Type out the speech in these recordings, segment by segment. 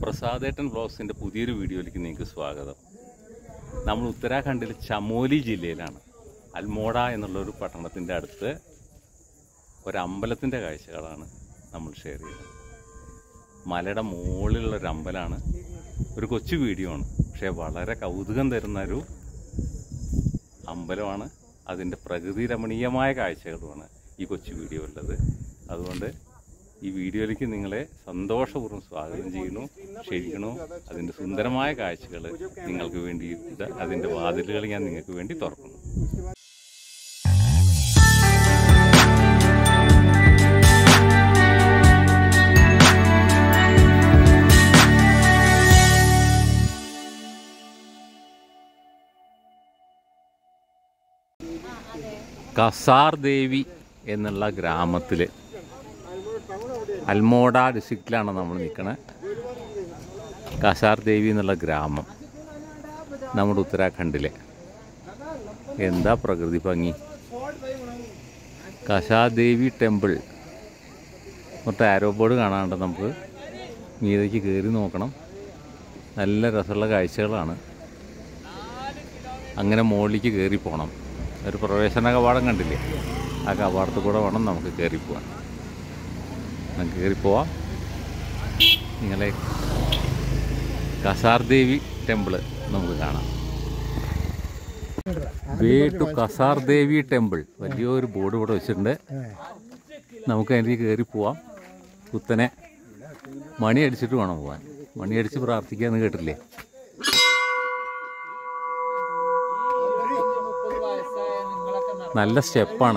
പ്രസാദേട്ടൻ വ്ളോഗ്സിൻ്റെ പുതിയൊരു വീഡിയോയിലേക്ക് നിങ്ങൾക്ക് സ്വാഗതം നമ്മൾ ഉത്തരാഖണ്ഡിലെ ചമോലി ജില്ലയിലാണ് അൽമോഡ എന്നുള്ളൊരു പട്ടണത്തിൻ്റെ അടുത്ത് ഒരു അമ്പലത്തിൻ്റെ കാഴ്ചകളാണ് നമ്മൾ ഷെയർ ചെയ്യുന്നത് മലയുടെ മുകളിലുള്ള ഒരു അമ്പലമാണ് ഒരു കൊച്ചു വീഡിയോ ആണ് പക്ഷേ വളരെ കൗതുകം തരുന്ന ഒരു അമ്പലമാണ് അതിൻ്റെ പ്രകൃതി രമണീയമായ കാഴ്ചകളുമാണ് ഈ കൊച്ചു വീഡിയോ ഉള്ളത് അതുകൊണ്ട് ഈ വീഡിയോയിലേക്ക് നിങ്ങളെ സന്തോഷപൂർവ്വം സ്വാഗതം ചെയ്യുന്നു ക്ഷണിക്കുന്നു അതിൻ്റെ സുന്ദരമായ കാഴ്ചകൾ നിങ്ങൾക്ക് വേണ്ടി ഇത് അതിൻ്റെ വാതിലുകൾ ഞാൻ നിങ്ങൾക്ക് വേണ്ടി തുറക്കുന്നു കസാർ ദേവി എന്നുള്ള ഗ്രാമത്തിൽ അൽമോഡ ഡിസ്ട്രിക്റ്റിലാണ് നമ്മൾ നിൽക്കുന്നത് കസാർ ദേവി എന്നുള്ള ഗ്രാമം നമ്മുടെ ഉത്തരാഖണ്ഡിലെ എന്താ പ്രകൃതി ഭംഗി കസാദേവി ടെമ്പിൾ മൊത്തം ആരോ ബോർഡ് കാണാണ്ട് നമുക്ക് മീതയ്ക്ക് കയറി നോക്കണം നല്ല രസമുള്ള കാഴ്ചകളാണ് അങ്ങനെ മുകളിലേക്ക് കയറി പോകണം ഒരു പ്രവേശന കവാടം കണ്ടില്ലേ ആ കവാടത്തിൽ കൂടെ വേണം നമുക്ക് കയറി പോവാൻ നമുക്ക് കയറി പോവാം നിങ്ങളെ കസാർ ദേവി ടെമ്പിള് നമുക്ക് കാണാം way to Kasar Devi temple വലിയൊരു ബോർഡ് ഇവിടെ വെച്ചിട്ടുണ്ട് നമുക്ക് അതിലേക്ക് കയറി പോവാം കുത്തനെ മണി അടിച്ചിട്ട് വേണം പോവാൻ മണി അടിച്ച് പ്രാർത്ഥിക്കാന്ന് കേട്ടില്ലേ നല്ല സ്റ്റെപ്പാണ്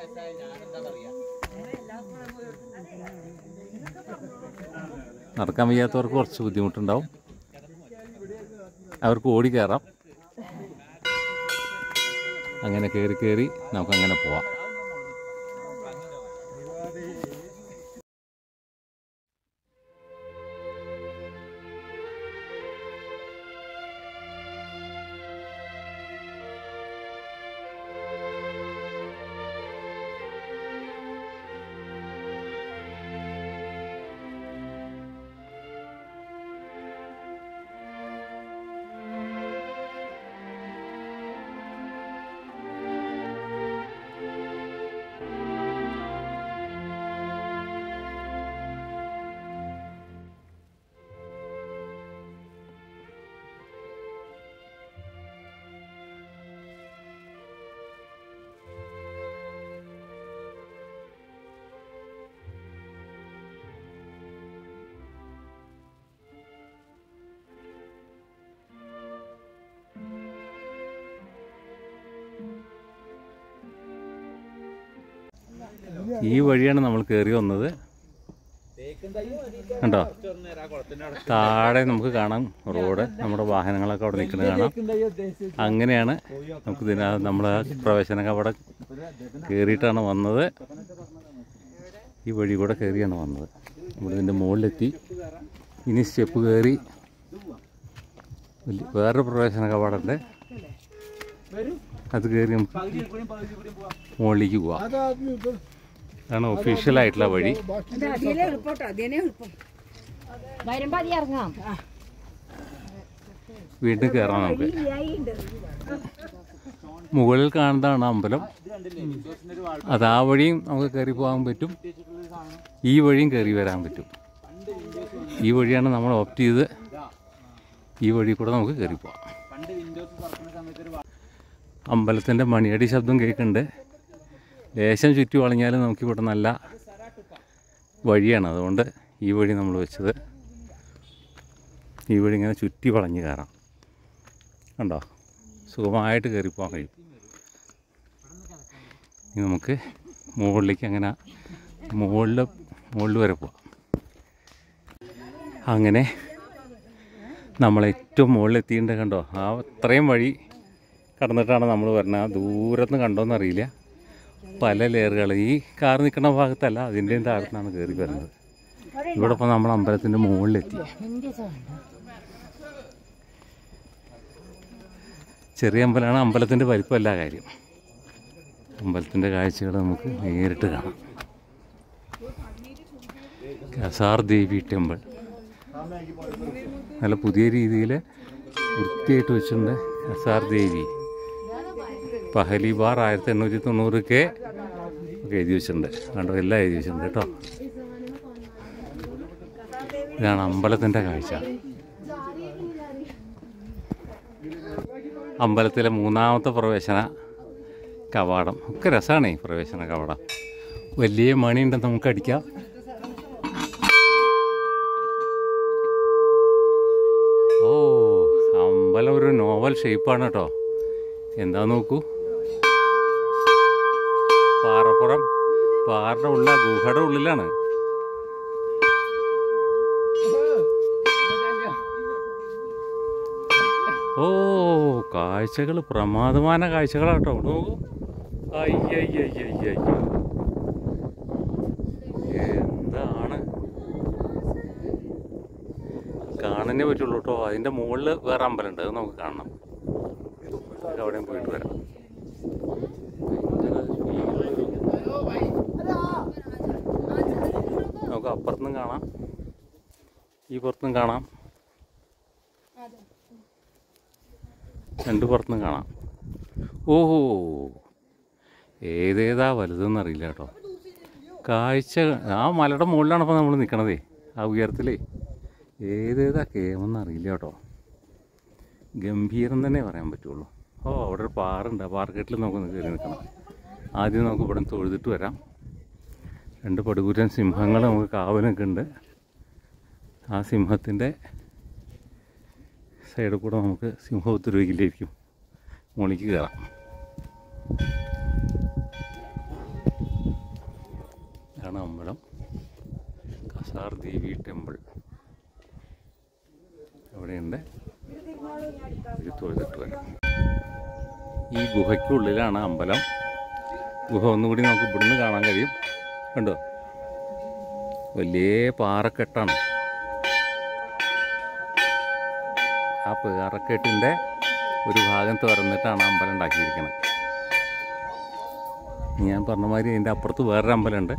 നടക്കാൻ വയ്യാത്തവർക്ക് കുറച്ച് ബുദ്ധിമുട്ടുണ്ടാവും അവർക്ക് ഓടി കയറാം അങ്ങനെ കയറി കയറി നമുക്കങ്ങനെ പോവാം ഈ വഴിയാണ് നമ്മൾ കയറി വന്നത് കണ്ടോ താഴെ നമുക്ക് കാണാം റോഡ് നമ്മുടെ വാഹനങ്ങളൊക്കെ അവിടെ നിൽക്കുന്നത് കാണാം അങ്ങനെയാണ് നമുക്ക് ഇതിന നമ്മൾ പ്രവേശന അവിടെ കയറിയിട്ടാണ് വന്നത് ഈ വഴി കൂടെ കയറിയാണ് വന്നത് നമ്മൾ ഇതിൻ്റെ മുകളിലെത്തി ഇനി സ്റ്റെപ്പ് കയറി വലിയ- വേറൊരു പ്രവേശന കവാടമുണ്ട് അത് കയറി നമുക്ക് മുകളിലേക്ക് പോവാം അതാണ് ഒഫീഷ്യൽ ആയിട്ടുള്ള വഴി അതിനെ എളുപ്പട്ടോ അതിനെ എളുപ്പം വരുമ്പോ അതി ഇറങ്ങാം വീണ്ടും കയറാം നമുക്ക് മുകളിൽ കാണുന്നതാണ് അമ്പലം അത് ആ വഴിയും നമുക്ക് കയറി പോകാൻ പറ്റും ഈ വഴിയും കയറി വരാൻ പറ്റും ഈ വഴിയാണ് നമ്മൾ ഓപ്റ്റ് ചെയ്ത് ഈ വഴി കൂടെ നമുക്ക് കയറി പോവാം അമ്പലത്തിൻ്റെ മണിയടി ശബ്ദം കേൾക്കുന്നുണ്ട് ലേശം ചുറ്റി വളഞ്ഞാലും നമുക്കിവിടെ നല്ല വഴിയാണ് അതുകൊണ്ട് ഈ വഴി നമ്മൾ വെച്ചത് ഈ വഴി ഇങ്ങനെ ചുറ്റി വളഞ്ഞ് കയറാം കണ്ടോ സുഖമായിട്ട് കയറി പോകാൻ കഴിയും ഇനി നമുക്ക് മുകളിലേക്ക് അങ്ങനെ മുകളിൽ മുകളിൽ വരെ പോവാം അങ്ങനെ നമ്മൾ ഏറ്റവും മുകളിലെത്തിയിട്ടുണ്ട് കണ്ടോ ആ അത്രയും വഴി കടന്നിട്ടാണ് നമ്മൾ വരുന്നത് ദൂരത്തുനിന്ന് കണ്ടോന്ന് അറിയില്ല പല ലെയറുകൾ ഈ കാർ നിൽക്കുന്ന ഭാഗത്തല്ല അതിൻ്റെയും താഴത്തുനിന്നാണ് കയറി വരുന്നത് ഇവിടെ ഇപ്പോൾ നമ്മൾ അമ്പലത്തിൻ്റെ മുകളിലെത്തി ചെറിയ അമ്പലമാണ് അമ്പലത്തിൻ്റെ വലിപ്പമല്ല കാര്യം അമ്പലത്തിൻ്റെ കാഴ്ചകൾ നമുക്ക് നേരിട്ട് കാണാം കസാർ ദേവി ടെമ്പിൾ നല്ല പുതിയ രീതിയിൽ വൃത്തിയായിട്ട് വെച്ചിട്ടുണ്ട് എസ് ആർ ദേവി പഹലി ബാർ ആയിരത്തി എണ്ണൂറ്റി തൊണ്ണൂറ് കെ ഒക്കെ എഴുതി വെച്ചിട്ടുണ്ട് കണ്ടോ എല്ലാം എഴുതി വെച്ചിട്ടുണ്ട് കേട്ടോ ഇതാണ് അമ്പലത്തിൻ്റെ കാഴ്ച അമ്പലത്തിലെ മൂന്നാമത്തെ പ്രവേശന കവാടം ഒക്കെ രസമാണ് ഈ പ്രവേശന കവാടം വലിയ മണിയുണ്ടെന്ന് നമുക്ക് അടിക്കാം ഓ അമ്പലം ഒരു നോവൽ ഷേപ്പാണ് കേട്ടോ എന്താ നോക്കൂ പാറപ്പുറം പാറയുടെ ഉള്ള ഗുഹയുടെ ഉള്ളിലാണ് ഓ കാഴ്ചകൾ പ്രമാദமான കാഴ്ചകളാട്ടോ നോക്കൂ അയ്യയ്യയ്യയ്യോ എന്താണ് കാണാനേ പറ്റുള്ളൂ കേട്ടോ അതിൻ്റെ മുകളിൽ വേറെ അമ്പലമുണ്ട് അത് നമുക്ക് കാണണം നമുക്ക് അവിടെയും പോയിട്ട് വരാം നമുക്ക് അപ്പുറത്തുനിന്നും കാണാം ഈ പുറത്തുനിന്നും കാണാം രണ്ട് പുറത്തുനിന്നും കാണാം ഓഹോ ഏതേതാ വലുതെന്ന് അറിയില്ല കേട്ടോ കാഴ്ച ആ മലയുടെ മുകളിലാണ് ഇപ്പോൾ നമ്മൾ നിൽക്കണതേ ആ ഉയരത്തിലേ ഏതേതാ കേമെന്ന് അറിയില്ല കേട്ടോ ഗംഭീരം തന്നെ പറയാൻ പറ്റുള്ളൂ ഓ അവിടെ ഒരു പാറുണ്ട് ആ പാർക്കെട്ടിൽ നമുക്ക് കയറി നിൽക്കണം ആദ്യം നമുക്ക് ഇവിടെ നിന്ന് തൊഴുതിട്ട് വരാം രണ്ട് പടുകൂറ്റൻ സിംഹങ്ങൾ നമുക്ക് കാവലൊക്കെ ഉണ്ട് ആ സിംഹത്തിൻ്റെ സൈഡിൽ കൂടെ നമുക്ക് സിംഹോത്തുരുവിലേക്കും മുകളിലേക്ക് കയറാം ഇതാണ് അമ്പലം കസാർ ദേവി ടെമ്പിൾ അവിടെയുണ്ട് ഒരു തൊഴുതിട്ട് വരാം ഈ ഗുഹയ്ക്കുള്ളിലാണ് അമ്പലം ഗുഹ ഒന്നുകൂടി നമുക്ക് ഇവിടുന്ന് കാണാൻ കഴിയും കണ്ടോ വലിയ പാറക്കെട്ടാണ് ആ പാറക്കെട്ടിൻ്റെ ഒരു ഭാഗം തുറന്നിട്ടാണ് അമ്പലം ഉണ്ടാക്കിയിരിക്കുന്നത് ഞാൻ പറഞ്ഞ മാതിരി അതിൻ്റെ അപ്പുറത്ത് വേറൊരു അമ്പലമുണ്ട്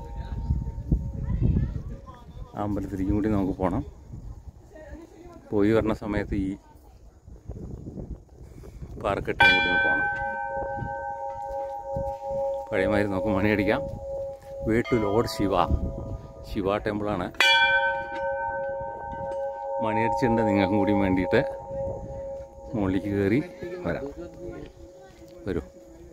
ആ അമ്പലത്തിലേക്കും കൂടി നമുക്ക് പോകണം പോയി വരുന്ന സമയത്ത് ഈ പാറക്കെട്ടിനും കൂടി ഒന്ന് പോകണം പഴയമാതിരി നമുക്ക് മണിയടിക്കാം വീട്ടു ലോഡ് ശിവ ശിവ ടെമ്പിളാണ് മണിയടിച്ചിട്ടുണ്ട് നിങ്ങൾക്കും കൂടി വേണ്ടിയിട്ട് മുകളിലേക്ക് കയറി വരാം വരൂ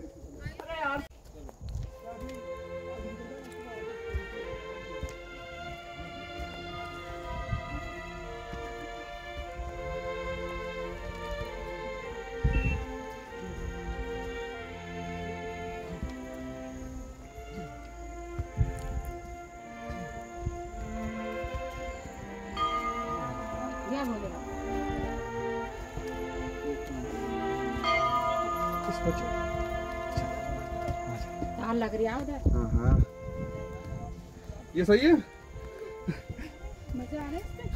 तार लग रही है उधर हाँ ये सही है मजा आ रहा है इसमें?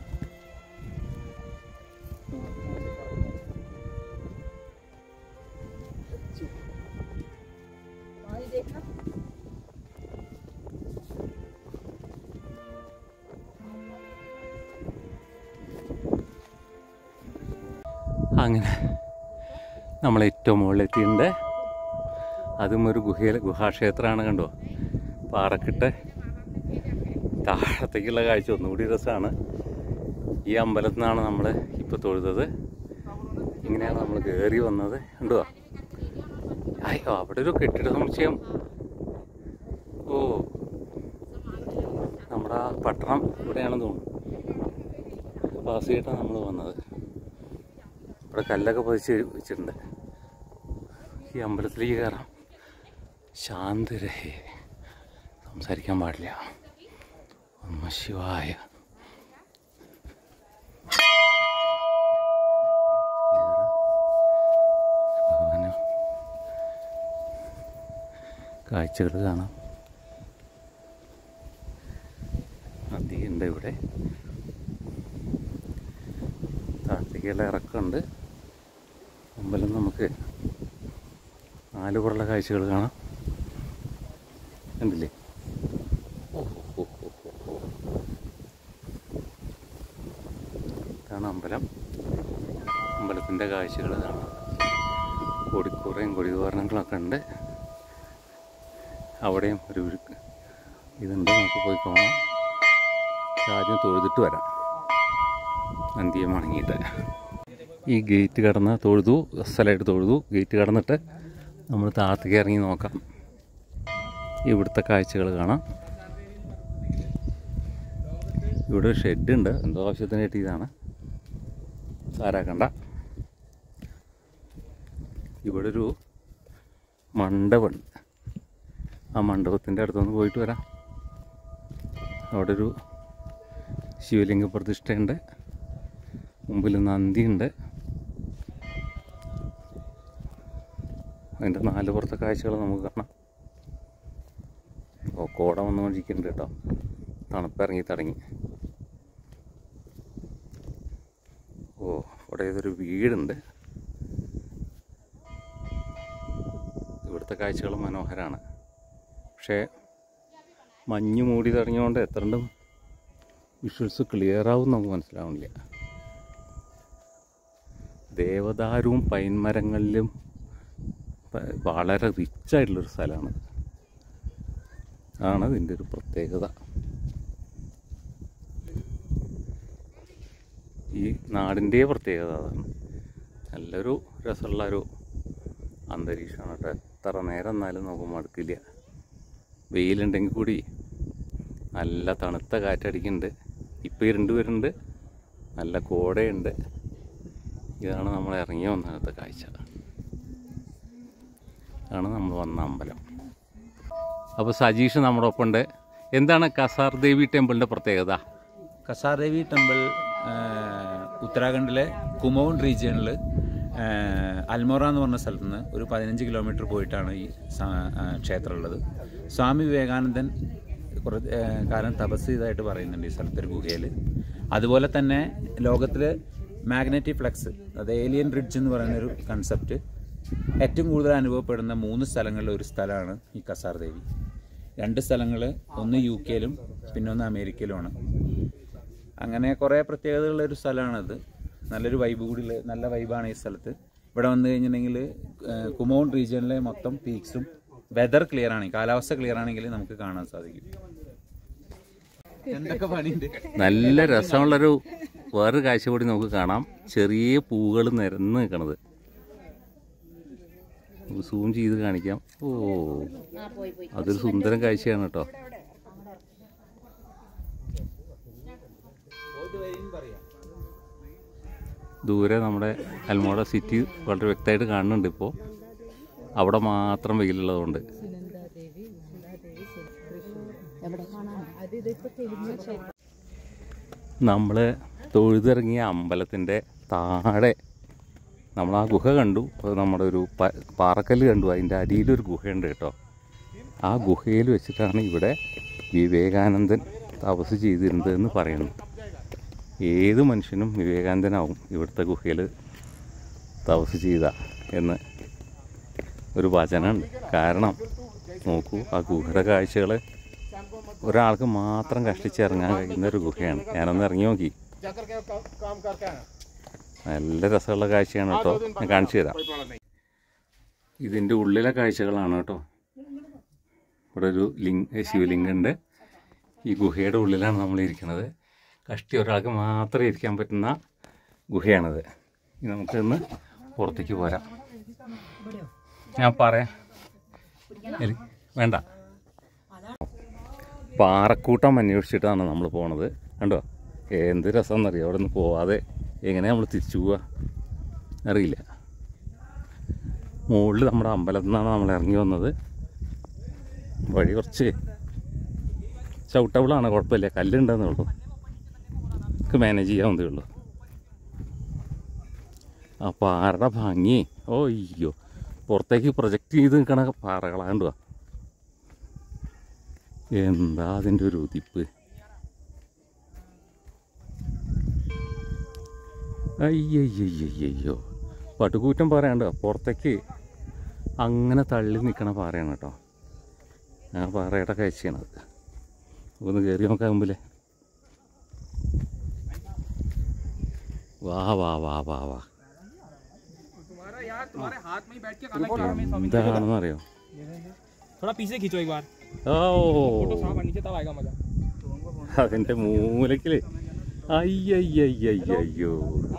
और ये देखना അങ്ങനെ നമ്മൾ ഏറ്റവും മുകളിലെത്തിയിട്ടുണ്ട് അതും ഒരു ഗുഹയിൽ ഗുഹാക്ഷേത്രമാണ് കണ്ടോ പാറക്കിട്ട് താഴത്തേക്കുള്ള കാഴ്ച ഒന്നുകൂടി രസമാണ് ഈ അമ്പലത്തിൽ നിന്നാണ് നമ്മൾ ഇപ്പോൾ തൊഴുതത് ഇങ്ങനെയാണ് നമ്മൾ കയറി വന്നത് കണ്ടോ അയ്യോ അവിടെ ഒരു കെട്ടിട സമുച്ചയം ഓ നമ്മുടെ ആ പട്ടണം ഇവിടെയാണെന്ന് തോന്നുന്നു പാസ് ചെയ്തിട്ടാണ് നമ്മൾ വന്നത് ഇവിടെ കല്ലൊക്കെ പതിച്ച് വെച്ചിട്ടുണ്ട് ഈ അമ്പലത്തിലേക്ക് കയറാം ശാന്തരഹേ സംസാരിക്കാൻ പാടില്ല നമ ശിവായ ഭഗവാന് കാഴ്ചകൾ കാണാം നദിയുണ്ട് ഇവിടെ താഴത്തേക്കുള്ള ഇറക്കമുണ്ട് അമ്പലം നമുക്ക് നാലുപുറമുള്ള കാഴ്ചകൾ കാണാം കണ്ടില്ലേ ഓ, ഓ, ഓ, ഓ, ഓ. ഇതാണ് അമ്പലം അമ്പലത്തിൻ്റെ കാഴ്ചകൾ ഇതാണ് കൊടിക്കൂറയും കൊടിതോരണങ്ങളൊക്കെ ഉണ്ട് അവിടെയും ഒരു ഒരു ഇതുണ്ട് നമുക്ക് പോയി കാണാം പക്ഷെ ആദ്യം തൊഴുതിട്ട് വരാം നന്ദിയെ മണങ്ങിയിട്ട് ഈ ഗേറ്റ് കടന്ന് തൊഴുതു സ്ഥലമായിട്ട് തൊഴുതു ഗേറ്റ് കടന്നിട്ട് നമ്മൾ താഴത്തേക്ക് ഇറങ്ങി നോക്കാം ഇവിടുത്തെ കാഴ്ചകൾ കാണാം ഇവിടെ ഒരു ഷെഡ് ഉണ്ട് എന്തോ ആവശ്യത്തിന് കിട്ടിയതാണ് സാരാക്കണ്ട ഇവിടെ ഒരു മണ്ഡപമുണ്ട് ആ മണ്ഡപത്തിൻ്റെ അടുത്തൊന്ന് പോയിട്ട് വരാം അവിടെ ഒരു ശിവലിംഗ പ്രതിഷ്ഠയുണ്ട് മുമ്പിൽ നന്ദിയുണ്ട് അതിൻ്റെ നാല് പുറത്തെ കാഴ്ചകൾ നമുക്ക് കാണാം ഓ കോട വന്നുകൊണ്ടിരിക്കുന്നുണ്ട് കേട്ടോ തണുപ്പിറങ്ങി തുടങ്ങി ഓ ഇവിടെ ഏതൊരു വീടുണ്ട് ഇവിടുത്തെ കാഴ്ചകൾ മനോഹരമാണ് പക്ഷേ മഞ്ഞ് മൂടി തുടങ്ങിയതുകൊണ്ട് എത്രണ്ടും വിഷ്വൽസ് ക്ലിയർ ആവും നമുക്ക് മനസ്സിലാവുന്നില്ല ദേവദാരുവും പൈൻമരങ്ങളിലും പ- വളരെ റിച്ചായിട്ടുള്ളൊരു സ്ഥലമാണ് ആണ് ഇതിൻ്റെ ഒരു പ്രത്യേകത ഈ നാടിൻ്റെ പ്രത്യേകത അതാണ് നല്ലൊരു രസമുള്ള ഒരു അന്തരീക്ഷമാണ് കേട്ടോ എത്ര നേരം എന്നാലും നമുക്ക് മടുക്കില്ല വെയിലുണ്ടെങ്കിൽ കൂടി നല്ല തണുത്ത കാറ്റടിക്കുന്നുണ്ട് ഇപ്പം ഇരുണ്ട് വരുന്നുണ്ട് നല്ല കോടയുണ്ട് ഇതാണ് നമ്മൾ ഇറങ്ങി വന്നത്തെ കാഴ്ച ആണ് നമ്മൾ വന്ന അമ്പലം അപ്പോൾ സജീഷ് നമ്മുടെ ഒപ്പം ഉണ്ട് എന്താണ് കസാർ ദേവി ടെമ്പിളിൻ്റെ പ്രത്യേകത കസാദേവി ടെമ്പിൾ ആ, ഉത്തരാഖണ്ഡിലെ കുമൗൺ റീജിയണിൽ അൽമോറ എന്ന് പറഞ്ഞ സ്ഥലത്ത് നിന്ന് ഒരു പതിനഞ്ച് കിലോമീറ്റർ പോയിട്ടാണ് ഈ സ- ആ, ക്ഷേത്രം ഉള്ളത് സ്വാമി വിവേകാനന്ദൻ കുറേ ആ, കാലം തപസ് ചെയ്തതായിട്ട് പറയുന്നുണ്ട് ഈ സ്ഥലത്തൊരു ഗുഹയിൽ അതുപോലെ തന്നെ ലോകത്തിൽ മാഗ്നറ്റിക് ഫ്ലക്സ് അത് ഏലിയൻ ബ്രിഡ്ജ് എന്ന് പറയുന്ന ഒരു കൺസെപ്റ്റ് ഏറ്റവും കൂടുതൽ അനുഭവപ്പെടുന്ന മൂന്ന് സ്ഥലങ്ങളിലെ ഒരു സ്ഥലമാണ് ഈ കസാർ ദേവി രണ്ട് സ്ഥലങ്ങൾ ഒന്ന് യു കെയിലും പിന്നെ ഒന്ന് അമേരിക്കയിലുമാണ് അങ്ങനെ കുറേ പ്രത്യേകതകളുള്ള ഒരു സ്ഥലമാണത് നല്ലൊരു വൈബ് കൂടി ഉള്ള- നല്ല വൈബാണ് ഈ സ്ഥലത്ത് ഇവിടെ വന്നു കഴിഞ്ഞിട്ടുണ്ടെങ്കിൽ കുമോൺ റീജിയനിലെ മൊത്തം പീക്സും വെതർ ക്ലിയർ ആണ് കാലാവസ്ഥ ക്ലിയർ ആണെങ്കിൽ നമുക്ക് കാണാൻ സാധിക്കും എന്തൊക്കെ പണിയുണ്ട് നല്ല രസമുള്ളൊരു വേറൊരു കാഴ്ച കൂടി നമുക്ക് കാണാം ചെറിയ പൂവുകൾ നിരന്ന് നിൽക്കണത് സൂം ചെയ്ത് കാണിക്കാം ഓ അതൊരു സുന്ദരം കാഴ്ചയാണ് കേട്ടോ ദൂരെ നമ്മുടെ അൽമോഡ സിറ്റി വളരെ വ്യക്തമായിട്ട് കാണുന്നുണ്ട് ഇപ്പോൾ അവിടെ മാത്രം വെയിലുള്ളതുകൊണ്ട് നമ്മൾ തൊഴുതിറങ്ങിയ അമ്പലത്തിൻ്റെ താഴെ നമ്മൾ ആ ഗുഹ കണ്ടു അത് നമ്മുടെ ഒരു പ- പാറക്കല്ല് കണ്ടു അതിൻ്റെ അടിയിലൊരു ഗുഹയുണ്ട് കേട്ടോ ആ ഗുഹയിൽ വെച്ചിട്ടാണ് ഇവിടെ വിവേകാനന്ദൻ തപസ് ചെയ്തിരുന്നതെന്ന് പറയുന്നു ഏത് മനുഷ്യനും വിവേകാനന്ദനാവും ഇവിടുത്തെ ഗുഹയിൽ തപസ് ചെയ്ത എന്ന് ഒരു വചനമുണ്ട് കാരണം നോക്കൂ ആ ഗുഹയുടെ കാഴ്ചകൾ ഒരാൾക്ക് മാത്രം കഷ്ടിച്ചിറങ്ങാൻ കഴിയുന്ന ഒരു ഗുഹയാണ് ഞാനൊന്ന് ഇറങ്ങി നോക്കി നല്ല രസമുള്ള കാഴ്ചയാണ് കേട്ടോ ഞാൻ കാണിച്ചു തരാം ഇതിൻ്റെ ഉള്ളിലെ കാഴ്ചകളാണ് കേട്ടോ ഇവിടെ ഒരു ലിംഗ ശിവലിംഗം ഉണ്ട് ഈ ഗുഹയുടെ ഉള്ളിലാണ് നമ്മൾ ഇരിക്കുന്നത് കഷ്ടി ഒരാൾക്ക് മാത്രം ഇരിക്കാൻ പറ്റുന്ന ഗുഹയാണിത് ഇനി നമുക്കിന്ന് പുറത്തേക്ക് പോരാം ഞാൻ പറയാം എലി- വേണ്ട പാറക്കൂട്ടം അന്വേഷിച്ചിട്ടാണ് നമ്മൾ പോണത് കണ്ടോ എന്ത് രസമെന്നറിയോ അവിടെ നിന്ന് പോവാതെ എങ്ങനെ നമ്മൾ തിരിച്ചു പോവുക അറിയില്ല മുകളിൽ നമ്മുടെ അമ്പലത്തിൽ നിന്നാണ് നമ്മൾ ഇറങ്ങി വന്നത് വഴി കുറച്ച് ചവിട്ടബിളാണ് കുഴപ്പമില്ല കല്ലുണ്ടെന്നേ ഉള്ളൂ നമുക്ക് മാനേജ് ചെയ്യാവുന്നതേ ഉള്ളൂ ആ പാറയുടെ ഭംഗി ഓ അയ്യോ പുറത്തേക്ക് പ്രൊജക്റ്റ് ചെയ്ത് നിൽക്കണ പാറകളാണ്ടുവാ എന്താ അതിൻ്റെ ഒരു ഉതിപ്പ് അയ്യയ്യയ്യോ പട്ടുകൂറ്റം പറയാണ്ട് പുറത്തേക്ക് അങ്ങനെ തള്ളി നിൽക്കണ പാറയാണ് കേട്ടോ ആ പാറയുടെ കാഴ്ചയാണത് ഒന്ന് കയറി നോക്കാൻ മുമ്പിലെ വാ വാ വാ വാ വാ तुम्हारा यार तुम्हारे हाथ में ही बैठ के खाना खिला रहा हूं എന്താണെന്ന് അറിയോ थोड़ा पीछे खींचो एक बार ഓ फोटो साफ और नीचे तब आएगा मजा അതിന്റെ മൂലക്കില് അയ്യയ്യയ്യോ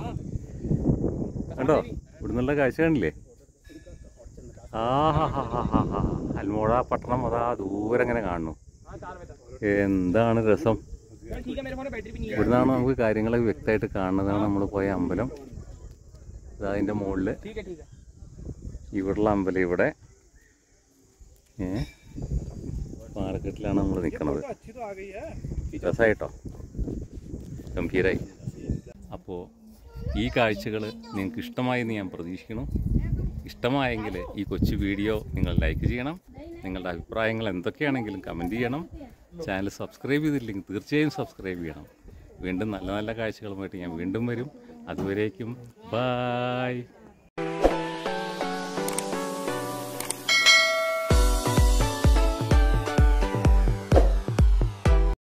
കണ്ടോ ഇവിടുന്നുള്ള കാഴ്ച കണ്ടില്ലേ ആ ഹാ ഹാ ഹാ ഹാ ഹാ അൽമോഴ പട്ടണം അതാ ദൂരെ അങ്ങനെ കാണുന്നു എന്താണ് രസം चल ठीक है मेरे फोन में बैटरी भी नहीं है ഇവിടുന്നാണ് നമുക്ക് കാര്യങ്ങളൊക്കെ വ്യക്തമായിട്ട് കാണുന്നതാണ് നമ്മൾ പോയ അമ്പലം ഇതാ അതിൻ്റെ മുകളിൽ ठीक है ठीक है ഇവിടുള്ള അമ്പലം ഇവിടെ ഏ പാറക്കെട്ടിലാണ് നമ്മൾ നിൽക്കുന്നത് രസമായിട്ടോ ഗംഭീരായി അപ്പോൾ ഈ കാഴ്ചകൾ നിങ്ങൾക്ക് ഇഷ്ടമായി എന്ന് ഞാൻ പ്രതീക്ഷിക്കുന്നു ഇഷ്ടമായെങ്കിൽ ഈ കൊച്ചു വീഡിയോ നിങ്ങൾ ലൈക്ക് ചെയ്യണം നിങ്ങളുടെ അഭിപ്രായങ്ങൾ എന്തൊക്കെയാണെങ്കിലും കമൻറ്റ് ചെയ്യണം ചാനൽ സബ്സ്ക്രൈബ് ചെയ്തില്ലെങ്കിൽ തീർച്ചയായും സബ്സ്ക്രൈബ് ചെയ്യണം വീണ്ടും നല്ല നല്ല കാഴ്ചകളുമായിട്ട് ഞാൻ വീണ്ടും വരും അതുവരേക്കും ബായ്